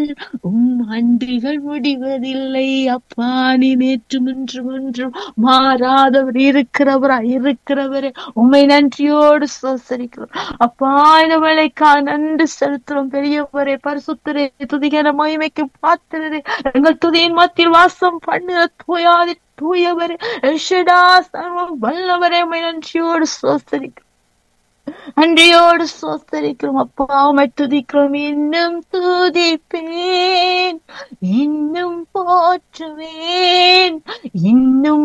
உம் அன்பிகள் முடிவதில்லை அப்பா நீ நேற்றும் இன்றும் ஒன்றும் மாறாதவர் இருக்கிறவரா இருக்கிறவரே உண்மை நன்றியோடு சோசரிக்கிறோம் அப்பா இந்த வேலைக்கா நன்றி செலுத்துறோம் பெரியவரே பரிசுத்தரே துதிகர மகிமைக்கு பாத்திரரே எங்கள் துதியின் மத்தியில் வாசம் பண்ணுகிற தூயாதி தூயவரே எஷடா சர்வம் வல்லவரே உம்மை நன்றியோடு சோசரிக்கிறோம் அன்றையோடு சோத்தரிக்கிறோம் அப்பா உம்மை துதிக்கிறோம் இன்னும் துதிப்பேன் இன்னும் போற்றுவேன் இன்னும்